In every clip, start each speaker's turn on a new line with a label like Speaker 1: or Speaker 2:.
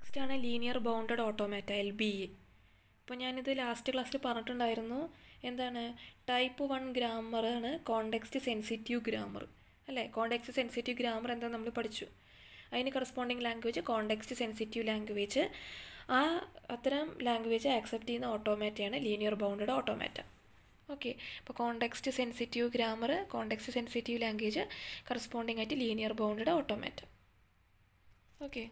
Speaker 1: Next ആണ് linear bounded automata L B A ഇപ്പോൾ ഞാനിത് ലാസ്റ്റ് ക്ലാസ്സിൽ പറഞ്ഞിട്ടുണ്ടായിരുന്നു എന്താണ് ടൈപ്പ് വൺ ഗ്രാമർ ആണ് കോണ്ടെക്സ്റ്റ് സെൻസിറ്റീവ് ഗ്രാമർ അല്ലേ കോണ്ടെക്സ്റ്റ് സെൻസിറ്റീവ് ഗ്രാമർ എന്താ നമ്മൾ പഠിച്ചു അതിന് corresponding language context sensitive language ആ അത്തരം ലാംഗ്വേജ് ആക്സെപ്റ്റ് ചെയ്യുന്ന ഓട്ടോമാറ്റയാണ് ലീനിയർ ബൗണ്ടഡ് ഓട്ടോമാറ്റ ഓക്കെ അപ്പോൾ context sensitive grammar context sensitive language corresponding ആയിട്ട് linear bounded automata okay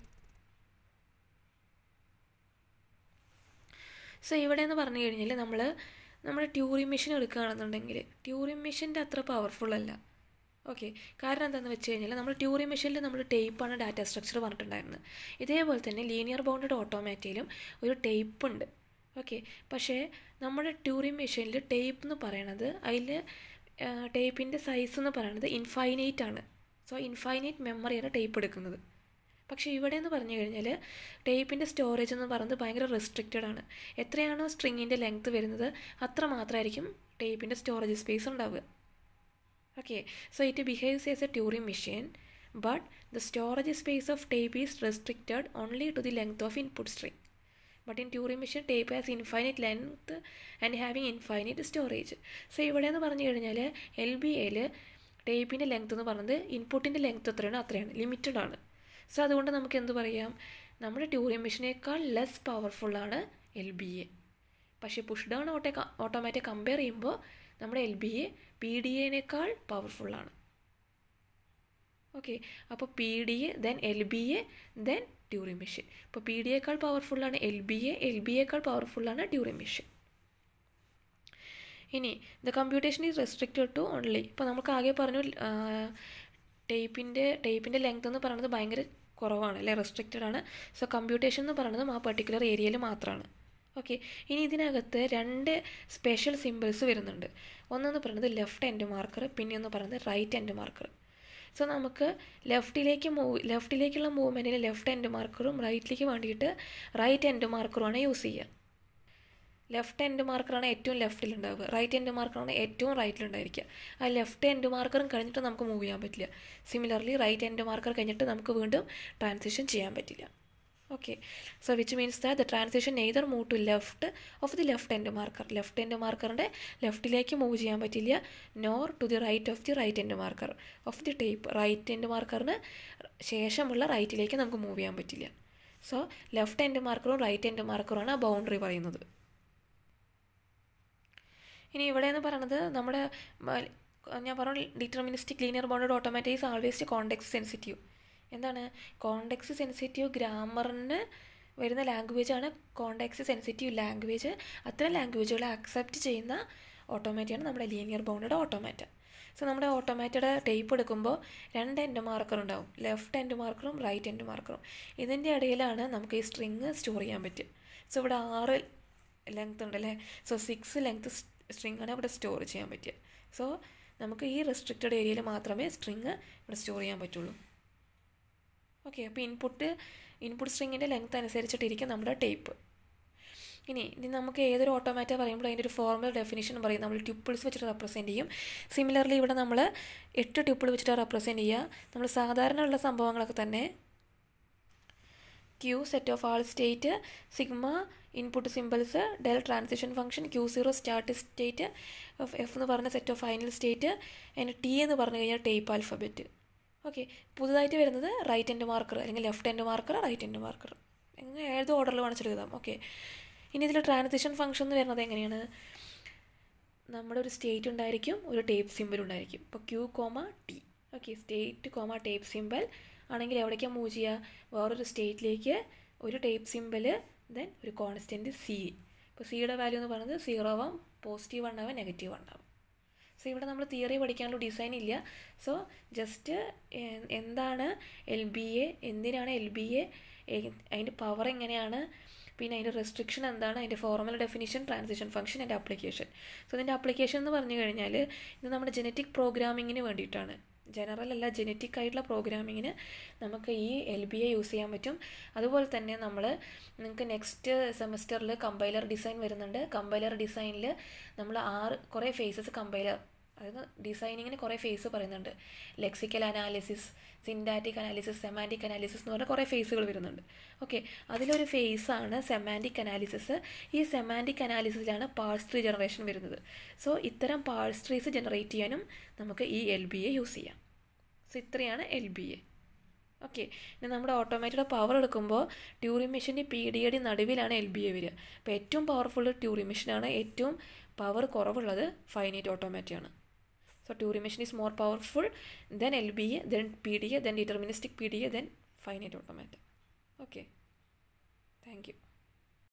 Speaker 1: so ഇവിടെ എന്ന് പറഞ്ഞു കഴിഞ്ഞാൽ നമ്മൾ നമ്മുടെ ട്യൂറിംഗ് മെഷീൻ എടുക്കുകയാണെന്നുണ്ടെങ്കിൽ ട്യൂറിംഗ് മെഷീൻ്റെ അത്ര പവർഫുൾ അല്ല ഓക്കെ കാരണം എന്താണെന്ന് വെച്ച് കഴിഞ്ഞാൽ നമ്മൾ ട്യൂറിംഗ് മെഷീനിൽ നമ്മൾ ടേപ്പാണ് ഡാറ്റ സ്ട്രക്ചർ പറഞ്ഞിട്ടുണ്ടായിരുന്നത് ഇതേപോലെ തന്നെ ലീനിയർ ബൗണ്ടഡ് ഓട്ടോമാറ്റയിലും ഒരു ടേപ്പ് ഉണ്ട് ഓക്കെ പക്ഷേ നമ്മുടെ ട്യൂറിംഗ് മെഷീനിൽ ടേപ്പ് എന്ന് പറയണത് അതിൽ ടേപ്പിൻ്റെ സൈസ് എന്ന് പറയുന്നത് ഇൻഫൈനൈറ്റ് ആണ് സോ ഇൻഫൈനൈറ്റ് മെമ്മറിയാണ് ടേപ്പ് എടുക്കുന്നത് പക്ഷേ ഇവിടെ എന്ന് പറഞ്ഞു കഴിഞ്ഞാൽ ടേപ്പിൻ്റെ സ്റ്റോറേജ് എന്ന് പറയുന്നത് ഭയങ്കര റെസ്ട്രിക്റ്റഡ് ആണ് എത്രയാണോ സ്ട്രിങ്ങിൻ്റെ ലെങ്ത് വരുന്നത് അത്ര മാത്രമായിരിക്കും ടേപ്പിൻ്റെ സ്റ്റോറേജ് സ്പേസ് ഉണ്ടാവുക okay so it behaves as a turing machine but the storage space of tape is restricted only to the length of input string but in turing machine tape has infinite length and having infinite storage so ഇവിടെ എന്ന് പറഞ്ഞു കഴിഞ്ഞാൽ L B എയിൽ ടേപ്പിൻ്റെ length എന്ന് പറയുന്നത് ഇൻപുട്ടിൻ്റെ length എത്രയാണ് അത്രയാണ് limited ആണ് സോ അതുകൊണ്ട് നമുക്ക് എന്ത് പറയാം നമ്മുടെ ട്യൂറിംഗ് മെഷീനേക്കാൾ ലെസ് പവർഫുള്ളാണ് എൽ ബി എ പക്ഷേ push down auto automatic compare ചെയ്യുമ്പോൾ നമ്മുടെ L B A P D എനേക്കാൾ പവർഫുള്ളാണ് ഓക്കെ അപ്പോൾ P D A then L B A then Turing machine ഇപ്പോൾ പി ഡി എക്കാൾ പവർഫുള്ളാണ് L B A L B എക്കാൾ പവർഫുള്ളാണ് ട്യൂറിംഗ് മെഷീൻ ഇനി the computation is restricted to only ഇപ്പോൾ നമുക്ക് ആകെ പറഞ്ഞു ടേപ്പിൻ്റെ ടേപ്പിൻ്റെ ലെങ്ത് എന്ന് പറയുന്നത് ഭയങ്കര കുറവാണ് അല്ലെ റെസ്ട്രിക്റ്റഡ് ആണ് സോ കമ്പ്യൂട്ടേഷൻ എന്ന് പറയുന്നത് ആ പർട്ടിക്കുലർ ഏരിയയിൽ മാത്രമാണ് ഓക്കെ ഇനി ഇതിനകത്ത് രണ്ട് സ്പെഷ്യൽ സിമ്പിൾസ് വരുന്നുണ്ട് ഒന്നെന്ന് പറയുന്നത് ലെഫ്റ്റ് എൻഡ് മാർക്കർ പിന്നെ ഒന്ന് പറയുന്നത് റൈറ്റ് എൻഡ് മാർക്കർ സോ നമുക്ക് ലെഫ്റ്റിലേക്ക് മൂവ് ലെഫ്റ്റിലേക്കുള്ള മൂവ്മെൻറ്റിന് ലെഫ്റ്റ് എൻഡ് മാർക്കറും റൈറ്റിലേക്ക് വേണ്ടിയിട്ട് റൈറ്റ് എൻഡ് മാർക്കറുമാണ് യൂസ് ചെയ്യുക ലെഫ്റ്റ് എൻഡ് മാർക്കറാണ് ഏറ്റവും ലെഫ്റ്റിൽ ഉണ്ടാവുക റൈറ്റ് എൻഡ് മാർക്കറാണ് ഏറ്റവും റൈറ്റിലുണ്ടായിരിക്കുക ആ ലെഫ്റ്റ് എൻഡ് മാർക്കറും കഴിഞ്ഞിട്ട് നമുക്ക് മൂവ് ചെയ്യാൻ പറ്റില്ല സിമിലർലി റൈറ്റ് എൻഡ് മാർക്കർ കഴിഞ്ഞിട്ട് നമുക്ക് വീണ്ടും ട്രാൻസിഷൻ ചെയ്യാൻ പറ്റില്ല okay so which means that the transition neither move to left of the left end marker left end മാർക്കറിൻ്റെ ലെഫ്റ്റിലേക്ക് മൂവ് ചെയ്യാൻ പറ്റില്ല nor to the right of the right end marker of the tape right end മാർക്കറിന് ശേഷമുള്ള റൈറ്റിലേക്ക് നമുക്ക് move ചെയ്യാൻ പറ്റില്ല സോ ലെഫ്റ്റ് എൻഡ് മാർക്കറും റൈറ്റ് എൻഡ് മാർക്കറുമാണ് ആ ബൗണ്ടറി പറയുന്നത് ഇനി ഇവിടെ എന്ന് പറയുന്നത് നമ്മുടെ ഞാൻ പറഞ്ഞു deterministic linear bounded automatic is always context sensitive എന്താണ് കോണ്ടെക്സ് സെൻസിറ്റീവ് ഗ്രാമറിന് വരുന്ന ലാംഗ്വേജാണ് കോണ്ടെക്സ് സെൻസിറ്റീവ് ലാംഗ്വേജ് അത്തരം ലാംഗ്വേജുകൾ അക്സെപ്റ്റ് ചെയ്യുന്ന ഓട്ടോമാറ്റയാണ് നമ്മുടെ ലീനിയർ ബൗണ്ടഡ് ഓട്ടോമാറ്റ സോ നമ്മുടെ ഓട്ടോമാറ്റയുടെ ടേപ്പ് എടുക്കുമ്പോൾ രണ്ട് എൻഡ് മാർക്കർ ഉണ്ടാവും ലെഫ്റ്റ് എൻഡ് മാർക്കറും റൈറ്റ് എൻഡ് മാർക്കറും ഇതിൻ്റെ ഇടയിലാണ് നമുക്ക് ഈ സ്ട്രിങ് സ്റ്റോർ ചെയ്യാൻ പറ്റുക സോ ഇവിടെ ആറ് ലെങ്ത് ഉണ്ട് അല്ലേ സോ സിക്സ് ലെങ്ത് സ്ട്രിങ്ങാണ് ഇവിടെ സ്റ്റോർ ചെയ്യാൻ പറ്റുക സോ നമുക്ക് ഈ റെസ്ട്രിക്റ്റഡ് ഏരിയയിൽ മാത്രമേ സ്ട്രിങ് ഇവിടെ സ്റ്റോർ ചെയ്യാൻ പറ്റുള്ളൂ ഓക്കെ അപ്പോൾ ഇൻപുട്ട് ഇൻപുട്ട് സ്ട്രിങ്ങിൻ്റെ ലെങ്ത് അനുസരിച്ചിട്ടിരിക്കും നമ്മുടെ ടേപ്പ് ഇനി ഇനി നമുക്ക് ഏതൊരു ഓട്ടോമാറ്റ പറയുമ്പോൾ അതിൻ്റെ ഒരു ഫോർമൽ ഡെഫിനിഷൻ പറയും നമ്മൾ ട്യൂപ്പിൾസ് വെച്ചിട്ട് റെപ്രസെൻറ്റ് ചെയ്യും സിമിലർലി ഇവിടെ നമ്മൾ എട്ട് ട്യൂപ്പിൾ വെച്ചിട്ട് റെപ്രസെൻറ്റ് ചെയ്യുക നമ്മൾ സാധാരണ ഉള്ള സംഭവങ്ങളൊക്കെ തന്നെ Q set of all state sigma input symbols del transition function Q zero start state of F എന്ന് പറഞ്ഞ സെറ്റ് ഓഫ് ഫൈനൽ സ്റ്റേറ്റ് അതിന് ടി എന്ന് പറഞ്ഞു കഴിഞ്ഞാൽ ടേപ്പ് ആൽഫബറ്റ് ഓക്കെ പുതുതായിട്ട് വരുന്നത് റൈറ്റ് എൻഡ് മാർക്കർ അല്ലെങ്കിൽ left end marker right end marker എങ്ങനെ ഏത് ഓർഡറിൽ വേണിച്ചിട്ട് എഴുതാം ഓക്കെ ഇനി ഇതിൽ ട്രാൻസിഷൻ ഫംഗ്ഷൻ എന്ന് വരുന്നത് എങ്ങനെയാണ് നമ്മുടെ ഒരു സ്റ്റേറ്റ് ഉണ്ടായിരിക്കും ഒരു ടേപ്പ് സിമ്പിൾ ഉണ്ടായിരിക്കും ഇപ്പോൾ Q comma T okay state comma tape symbol ആണെങ്കിൽ എവിടേക്കാണ് മൂവ് ചെയ്യുക വേറൊരു സ്റ്റേറ്റിലേക്ക് ഒരു ടേപ്പ് സിമ്പിൾ ദെൻ ഒരു കോൺസ്റ്റൻറ്റ് സി ഇപ്പോൾ സിയുടെ വാല്യൂ എന്ന് പറയുന്നത് സീറോ ആവാം പോസിറ്റീവ് വൺ ആവാം നെഗറ്റീവ് വൺ ആവാം സോ ഇവിടെ നമ്മൾ തിയറി പഠിക്കാനുള്ള ഡിസൈൻ ഇല്ല സോ ജസ്റ്റ് എന്താണ് എൽ ബി എ എന്തിനാണ് എൽ ബി എ അതിൻ്റെ പവർ എങ്ങനെയാണ് പിന്നെ അതിൻ്റെ റെസ്ട്രിക്ഷൻ എന്താണ് അതിൻ്റെ ഫോർമൽ ഡെഫിനിഷൻ ട്രാൻസിഷൻ ഫംഗ്ഷൻ അതിൻ്റെ അപ്ലിക്കേഷൻ സോ ഇതിൻ്റെ അപ്ലിക്കേഷൻ എന്ന് പറഞ്ഞു കഴിഞ്ഞാൽ ഇത് നമ്മുടെ ജനറ്റിക് പ്രോഗ്രാമിങ്ങിന് വേണ്ടിയിട്ടാണ് ജനറൽ അല്ല ജനറ്റിക് ആയിട്ടുള്ള പ്രോഗ്രാമിങ്ങിന് നമുക്ക് ഈ എൽ ബി എ യൂസ് ചെയ്യാൻ പറ്റും അതുപോലെ തന്നെ നമ്മൾ നിങ്ങൾക്ക് നെക്സ്റ്റ് സെമസ്റ്ററിൽ കമ്പൈലർ ഡിസൈൻ വരുന്നുണ്ട് കമ്പൈലർ ഡിസൈനിൽ നമ്മൾ ആറ് കുറേ ഫേസസ് കമ്പൈലർ അതായത് ഡിസൈനിങ്ങിന് കുറേ ഫേസ് പറയുന്നുണ്ട് lexical analysis syntactic analysis semantic analysis എന്ന് പറഞ്ഞ കുറേ ഫേസുകൾ വരുന്നുണ്ട് ഓക്കെ അതിലൊരു ഫേസാണ് സെമാൻറ്റിക് അനാലിസിസ് ഈ സെമാൻറ്റിക് അനാലിസിസിലാണ് പാഴ്സ് ട്രീ ജനറേഷൻ വരുന്നത് സോ ഇത്തരം പാഴ്സ് ട്രീസ് ജനറേറ്റ് ചെയ്യാനും നമുക്ക് ഈ എൽ ബി എ യൂസ് ചെയ്യാം സോ ഇത്രയാണ് എൽ ബി എ ഓക്കെ ഇനി നമ്മുടെ ഓട്ടോമാറ്റിയുടെ പവർ എടുക്കുമ്പോൾ ട്യൂറിംഗ് മെഷീൻ്റെ പി ഡി എയുടെ നടുവിലാണ് എൽ ബി എ വരിക അപ്പോൾ ഏറ്റവും പവർഫുൾ ട്യൂറിംഗ് മെഷീനാണ് ഏറ്റവും പവർ കുറവുള്ളത് ഫൈനൈറ്റ് ഓട്ടോമാറ്റിയാണ് So Turing machine is more powerful than LBA, then PDA, then deterministic PDA, then finite automata. Okay. Thank you.